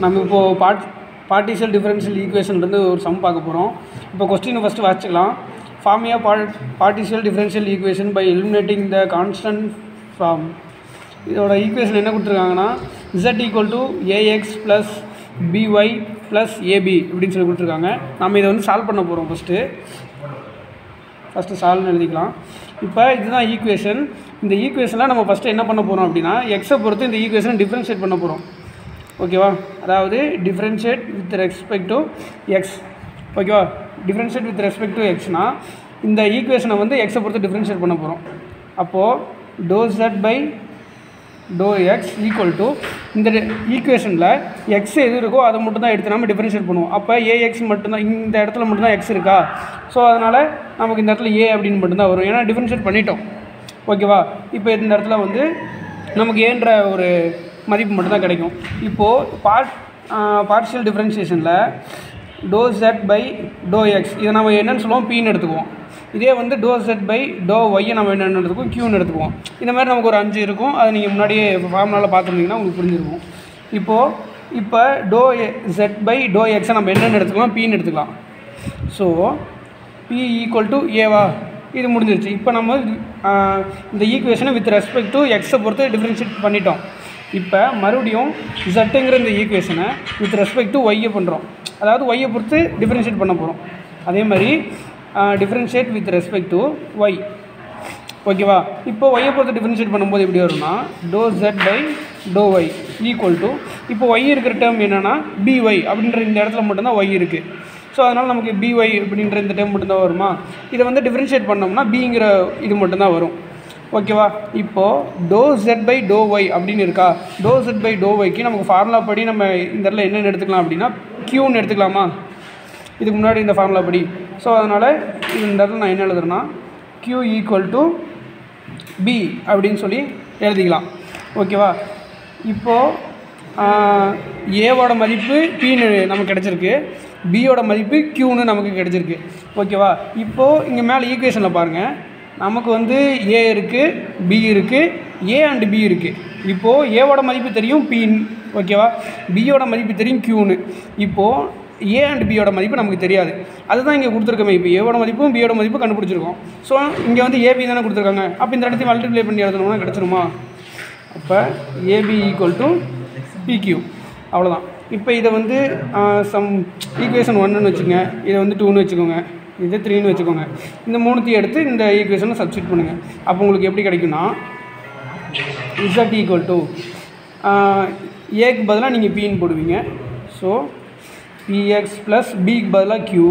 நம்ம இப்போது part partial differential ஈக்குவேஷன்லேருந்து ஒரு சம் பார்க்க போகிறோம் இப்போ கொஸ்டினை ஃபஸ்ட்டு வாசிக்கலாம் form a part partial differential equation by eliminating the constant from இதோட ஈக்குவேஷன் என்ன கொடுத்துருக்காங்கன்னா z equal to a x plus b y plus a b இப்படின்னு சொல்லி கொடுத்துருக்காங்க நம்ம இதை வந்து சால்வ் பண்ண போகிறோம் ஃபஸ்ட்டு ஃபஸ்ட்டு சால்வ்னு எழுதிக்கலாம் இப்போ இதுதான் ஈக்குவேஷன் இந்த ஈக்குவேஷனில் நம்ம ஃபஸ்ட்டு என்ன பண்ண போகிறோம் அப்படின்னா எக்ஸை பொறுத்து இந்த ஈக்குவேஷனை டிஃப்ரென்ஷியேட் பண்ண போகிறோம் ஓகேவா அதாவது differentiate with respect to x ஓகேவா டிஃப்ரென்ஷியேட் வித் ரெஸ்பெக்ட் டு எக்ஸ்னா இந்த ஈக்குவேஷனை வந்து எக்ஸை பொறுத்து டிஃப்ரென்ஷியேட் பண்ண போகிறோம் அப்போது doh z by doh x equal to இந்த ஈக்குவேஷனில் எக்ஸ் எது இருக்கோ அதை மட்டும் தான் எடுத்து நம்ம டிஃபரன்ஷியேட் பண்ணுவோம் அப்போ ஏஎக்ஸ் மட்டும்தான் இந்த இடத்துல மட்டும்தான் எக்ஸ் இருக்கா ஸோ அதனால் நமக்கு இந்த இடத்துல ஏ அப்படின்னு மட்டும்தான் வரும் ஏன்னா டிஃபரன்ஷியேட் பண்ணிட்டோம் ஓகேவா இப்போ இந்த இடத்துல வந்து நமக்கு ஏன்ற ஒரு மதிப்பு மட்டும்தான் கிடைக்கும் இப்போது பார்ட் பார்ஷியல் டிஃப்ரென்ஷியேஷனில் doh zed by doh x இதை நம்ம என்னென்னு சொல்லுவோம் பின்னு எடுத்துக்குவோம் இதே வந்து டோ செட் பை டோ ஒய்யை நம்ம என்னென்னு எடுத்துக்குவோம் க்யூன்னு எடுத்துக்குவோம் இந்த மாதிரி நமக்கு ஒரு அஞ்சு இருக்கும் அதை நீங்கள் முன்னாடியே ஃபார்முலாவில் பார்த்துருந்தீங்கன்னா உங்களுக்கு புரிஞ்சிருக்கும் இப்போது இப்போ டோ செட் பை டோ எக்ஸை நம்ம என்னென்னு எடுத்துக்கலாம் பின்னு எடுத்துக்கலாம் ஸோ பி ஈக்குவல் டு ஏவா இது முடிஞ்சிருச்சு இப்போ நம்ம ஆஹ், இந்த ஈக்குவேஷனை வித் ரெஸ்பெக்ட் டு எக்ஸை பொறுத்து டிஃப்ரென்ஷியேட் பண்ணிட்டோம் இப்போ மறுபடியும் ஜெட்டுங்கிற இந்த ஈக்குவேஷனை வித் ரெஸ்பெக்ட் டு ஒய்யை பண்ணுறோம் அதாவது ஒய்யை பொறுத்து டிஃப்ரென்ஷியேட் பண்ண போகிறோம் அதே மாதிரி differentiate with respect to y ஓகேவா இப்போ ஒய்யை பொறுத்து டிஃப்ரென்ஷியேட் பண்ணும்போது எப்படி வரும்னா doh zed by doh y equal to இப்போ ஒய் இருக்கிற டேர்ம் என்னென்னா பிஒய் அப்படின்ற இந்த இடத்துல மட்டும்தான் ஒய் இருக்குது ஸோ அதனால் நமக்கு பிஒய் அப்படின்ற இந்த டேர்ம் மட்டும்தான் வருமா இதை வந்து டிஃப்ரென்ஷியேட் பண்ணோம்னா பிங்கிற இது மட்டும்தான் வரும் ஓகேவா இப்போது doh zed by doh y அப்படின்னு இருக்கா டோ ஜெட் பை டோ ஒய்க்கு நமக்கு ஃபார்முலா படி நம்ம இந்த இடத்துல என்னென்னு எடுத்துக்கலாம் அப்படின்னா க்யூன்னு எடுத்துக்கலாமா இதுக்கு முன்னாடி இந்த ஃபார்முலா படி ஸோ அதனால் இந்த இடத்துல நான் என்ன எழுதுறேன்னா க்யூ ஈக்குவல் டு பி அப்படின்னு சொல்லி எழுதிக்கலாம் ஓகேவா இப்போது ஏவோட மதிப்பு பின்னு நமக்கு கிடச்சிருக்கு பியோட மதிப்பு க்யூன்னு நமக்கு கிடச்சிருக்கு ஓகேவா இப்போது இங்கே மேலே ஈக்குவேஷனில் பாருங்கள் நமக்கு வந்து ஏ இருக்குது பி இருக்குது ஏ அண்டு பி இருக்குது இப்போது ஏவோட மதிப்பு தெரியும் பின் ஓகேவா பியோட மதிப்பு தெரியும் க்யூன்னு இப்போது ஏ அண்ட் பியோட மதிப்பு நமக்கு தெரியாது அதுதான் இங்கே கொடுத்துருக்கோமே இப்போ ஏவோட மதிப்பும் பியோட மதிப்பும் கண்டுபிடிச்சிருக்கோம் ஸோ இங்கே வந்து ஏபி தானே கொடுத்துருக்காங்க அப்போ இந்த இடத்தையும் மல்டிப்ளை பண்ணி எழுதணும்னா கிடச்சிருமா அப்போ ஏபி ஈக்குவல் டு பிக்யூ அவ்வளோதான் இப்போ இதை வந்து சம் ஈக்குவேஷன் ஒன்றுன்னு வச்சுக்கோங்க இதை வந்து டூன்னு வச்சுக்கோங்க இது த்ரீன்னு வச்சுக்கோங்க இந்த மூணுத்தையும் எடுத்து இந்த ஈக்குவேஷனை சப்ஸ்டியூட் பண்ணுங்கள் அப்போ உங்களுக்கு எப்படி கிடைக்கும்னா இசட் ஈக்குவல் டு ஏக்கு பதிலாக நீங்கள் பின்னு போடுவீங்க ஸோ பிஎக்ஸ் ப்ளஸ் பிக்கு பதிலாக க்யூ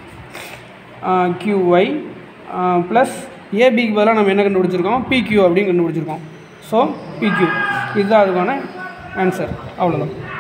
க்யூஒய் ப்ளஸ் ஏபிக்கு பதிலாக நம்ம என்ன கண்டுபிடிச்சிருக்கோம் பிக்யூ அப்படின்னு கண்டுபிடிச்சிருக்கோம் ஸோ பிக்யூ இதுதான் அதுக்கான ஆன்சர் அவ்வளோதான்